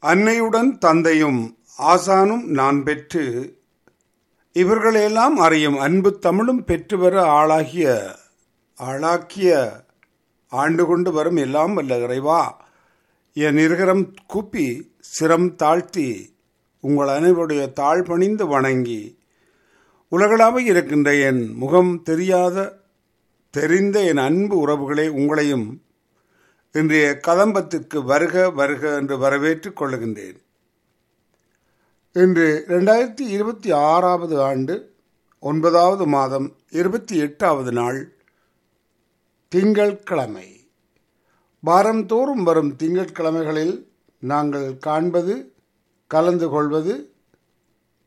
அன்னையுடன் தந்தையும் ஆசானும் நான் பெற்று இவர்களையெல்லாம் அறியும் அன்பு தமிழும் பெற்று வர ஆளாகிய ஆளாக்கிய ஆண்டு கொண்டு வரும் எல்லாம் வல்ல இறைவா என் இருகரம் கூப்பி சிரம் தாழ்த்தி உங்கள் அனைவருடைய தாழ் பணிந்து வணங்கி உலகளாக இருக்கின்ற என் முகம் தெரியாத தெரிந்த என் அன்பு உறவுகளே உங்களையும் இன்றைய கதம்பத்திற்கு வருக வருக என்று வரவேற்றுக் கொள்ளுகின்றேன் இன்று ரெண்டாயிரத்தி இருபத்தி ஆறாவது ஆண்டு ஒன்பதாவது மாதம் இருபத்தி எட்டாவது நாள் திங்கட்கிழமை வாரந்தோறும் வரும் திங்கட்கிழமைகளில் நாங்கள் காண்பது கலந்து கொள்வது